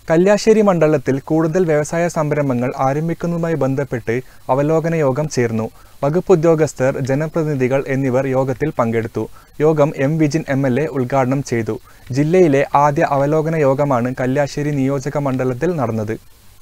കല്യാശ്ശേരി മണ്ഡലത്തിൽ കൂടുതൽ വ്യവസായ സംരംഭങ്ങൾ ആരംഭിക്കുന്നതുമായി ബന്ധപ്പെട്ട് അവലോകന യോഗം ചേർന്നു വകുപ്പ് ഉദ്യോഗസ്ഥർ ജനപ്രതിനിധികൾ എന്നിവർ യോഗത്തിൽ പങ്കെടുത്തു യോഗം M Vijin M L A ഉദ്ഘാടനം ചെയ്തു ജില്ലയിലെ ആദ്യ അവലോകന യോഗമാണ് കല്യാശ്ശേരി നിയോജക മണ്ഡലത്തിൽ നടന്നത്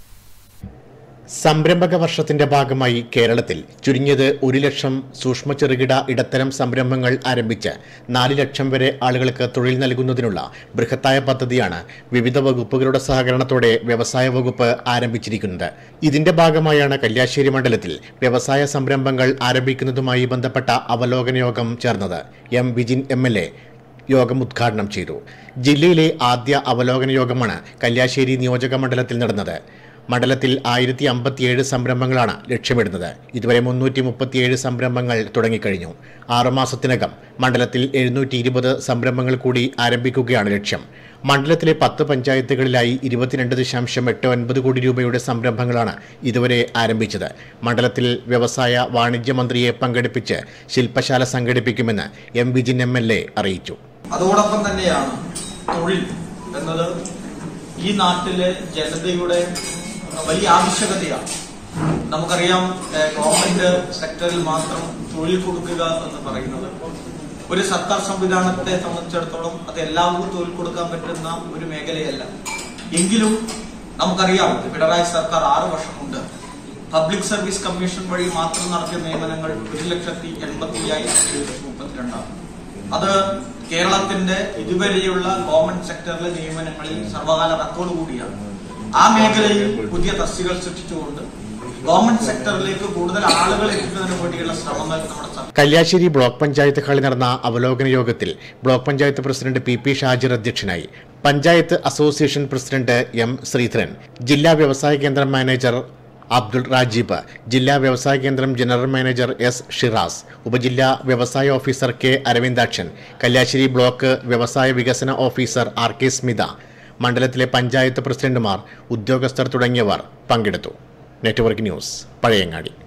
സംരംഭക വർഷത്തിന്റെ ഭാഗമായി കേരളത്തിൽ ചുരുങ്ങിയത് ഒരു ലക്ഷം സൂക്ഷ്മ ചെറുകിട ഇടത്തരം സംരംഭങ്ങൾ ആരംഭിച്ച് നാല് ലക്ഷം വരെ ആളുകൾക്ക് തൊഴിൽ നൽകുന്നതിനുള്ള ബൃഹത്തായ പദ്ധതിയാണ് വിവിധ വകുപ്പുകളുടെ സഹകരണത്തോടെ വ്യവസായ വകുപ്പ് ആരംഭിച്ചിരിക്കുന്നത് ഇതിന്റെ ഭാഗമായാണ് കല്യാശ്ശേരി മണ്ഡലത്തിൽ വ്യവസായ സംരംഭങ്ങൾ ആരംഭിക്കുന്നതുമായി ബന്ധപ്പെട്ട അവലോകന യോഗം ചേർന്നത് M Vijin M L A യോഗം ഉദ്ഘാടനം ചെയ്തു ജില്ലയിലെ ആദ്യ അവലോകന യോഗമാണ് കല്യാശ്ശേരി നിയോജക മണ്ഡലത്തിൽ നടന്നത് മണ്ഡലത്തിൽ ആയിരത്തി അമ്പത്തിയേഴ് സംരംഭങ്ങളാണ് ലക്ഷ്യമിടുന്നത് ഇതുവരെ മുന്നൂറ്റി മുപ്പത്തിയേഴ് സംരംഭങ്ങൾ തുടങ്ങിക്കഴിഞ്ഞു ആറുമാസത്തിനകം മണ്ഡലത്തിൽ എഴുന്നൂറ്റി ഇരുപത് സംരംഭങ്ങൾ കൂടി ആരംഭിക്കുകയാണ് ലക്ഷ്യം മണ്ഡലത്തിലെ പത്ത് പഞ്ചായത്തുകളിലായി ഇരുപത്തിരണ്ട് ദശാംശം എട്ട് ഒൻപത് കോടി രൂപയുടെ സംരംഭങ്ങളാണ് ഇതുവരെ ആരംഭിച്ചത് മണ്ഡലത്തിൽ വ്യവസായ വാണിജ്യ മന്ത്രിയെ പങ്കെടുപ്പിച്ച് ശില്പശാല സംഘടിപ്പിക്കുമെന്ന് M Vijin M L A അറിയിച്ചു അതോടൊപ്പം തന്നെയാണ് തൊഴിൽ എന്നത് ഈ നാട്ടിലെ ജനതയുടെ വലിയ ആവശ്യകതയാണ് നമുക്കറിയാം ഏഹ്, ഗവൺമെന്റ് സെക്ടറിൽ മാത്രം തൊഴിൽ കൊടുക്കുക എന്ന് പറയുന്നത് ഒരു സർക്കാർ സംവിധാനത്തെ സംബന്ധിച്ചിടത്തോളം അത് എല്ലാവർക്കും തൊഴിൽ കൊടുക്കാൻ പറ്റുന്ന ഒരു മേഖലയല്ല എങ്കിലും നമുക്കറിയാം പിണറായി സർക്കാർ ആറ് വർഷം കൊണ്ട് പബ്ലിക് സർവീസ് കമ്മീഷൻ വഴി മാത്രം നടത്തിയ നിയമനങ്ങൾ ഒരു ലക്ഷത്തി എൺപത്തി അയ്യായിരത്തി എഴുന്നൂറ്റി മുപ്പത്തിരണ്ടാണ് അത് കേരളത്തിന്റെ ഇതുവരെയുള്ള ഗവൺമെന്റ് സെക്ടറിലെ നിയമനങ്ങളിൽ സർവകാല റെക്കോർഡ് കൂടിയാണ് ആ മേഖലയിൽ പുതിയ തസ്തികൾ സൃഷ്ടിച്ചുകൊണ്ട് ഗവൺമെന്റ് സെക്ടറിലേക്ക് കൂടുതൽ ആളുകൾ എത്തുന്നതിന് വേണ്ടിയുള്ള ശ്രമങ്ങൾ നമ്മുടെ സർക്കാർ കല്യാശ്ശേരി ബ്ലോക്ക് പഞ്ചായത്ത് ഹാളിൽ നടന്ന അവലോകന യോഗത്തിൽ block panchayat president P P Shajir അധ്യക്ഷനായി panchayat association president M Sreedharan ജില്ലാ വ്യവസായ കേന്ദ്രം മാനേജർ അബ്ദുൾ രാജീബ് ജില്ലാ വ്യവസായ കേന്ദ്രം ജനറൽ മാനേജർ എസ് ഷിറാസ് ഉപജില്ലാ വ്യവസായ officer K Aravindakshan Kalliasseri block വ്യവസായ വികസന ഓഫീസർ ആർ കെ സ്മിത മണ്ഡലത്തിലെ പഞ്ചായത്ത് പ്രസിഡന്റുമാർ ഉദ്യോഗസ്ഥർ തുടങ്ങിയവർ പങ്കെടുത്തു നെറ്റ്വർക്ക് ന്യൂസ് പഴയങ്ങാടി